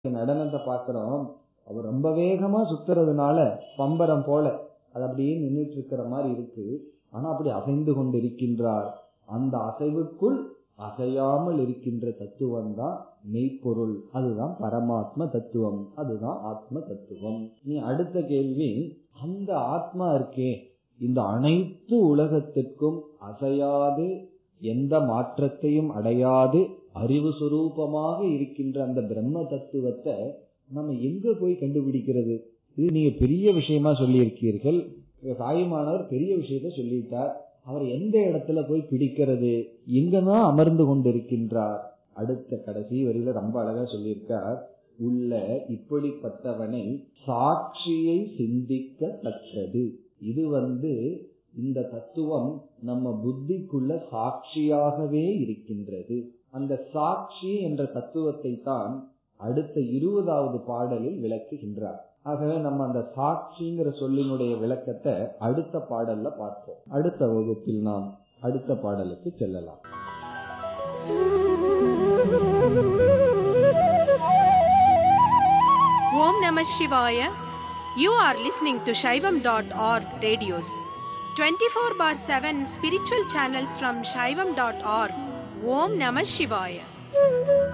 நடனத்தை பார்க்கிறோம் அவர் ரொம்ப வேகமா சுத்துறதுனால பம்பரம் போல அது அப்படியே நின்றுட்டு இருக்கிற மாதிரி இருக்கு ஆனா அப்படி அசைந்து கொண்டிருக்கின்றார் அந்த அசைவுக்குள் அசையாமல் இருக்கின்ற தத்துவம் தான் மெய்ப்பொருள் அதுதான் பரமாத்ம தத்துவம் அதுதான் ஆத்ம தத்துவம் நீ அடுத்த கேள்வி அந்த ஆத்மா இருக்கே இந்த அனைத்து உலகத்திற்கும் அசையாது எந்த மாற்றத்தையும் அடையாது அறிவு சுரூபமாக இருக்கின்ற அந்த பிரம்ம தத்துவத்தை நம்ம எங்க போய் கண்டுபிடிக்கிறது இது நீங்க பெரிய விஷயமா சொல்லியிருக்கீர்கள் தாயுமானவர் பெரிய விஷயத்த சொல்லிட்டார் அவர் எந்த இடத்துல போய் பிடிக்கிறது எங்கதான் அமர்ந்து கொண்டிருக்கின்றார் அடுத்த கடைசி வரியில ரொம்ப அழகா சொல்லியிருக்கார் உள்ள இப்படிப்பட்டவனை சாட்சியை சிந்திக்க தக்கது இது வந்து இந்த தத்துவம் நம்ம புத்திக்குள்ள சாட்சியாகவே இருக்கின்றது அந்த சாட்சி என்ற தத்துவத்தை தான் அடுத்த இருபதாவது பாடலில் விளக்குகின்றார் ஆகவே நம்ம அந்த சாட்சிங்கிற சொல்லினுடைய விளக்கத்தை அடுத்த பாடல்ல பார்ப்போம் அடுத்த வகுப்பில் நாம் அடுத்த பாடலுக்கு செல்லலாம் Om Namah Shivaya. You are listening to Shaivam.org radios. 24 bar 7 spiritual channels from Shaivam.org. Om Namah Shivaya.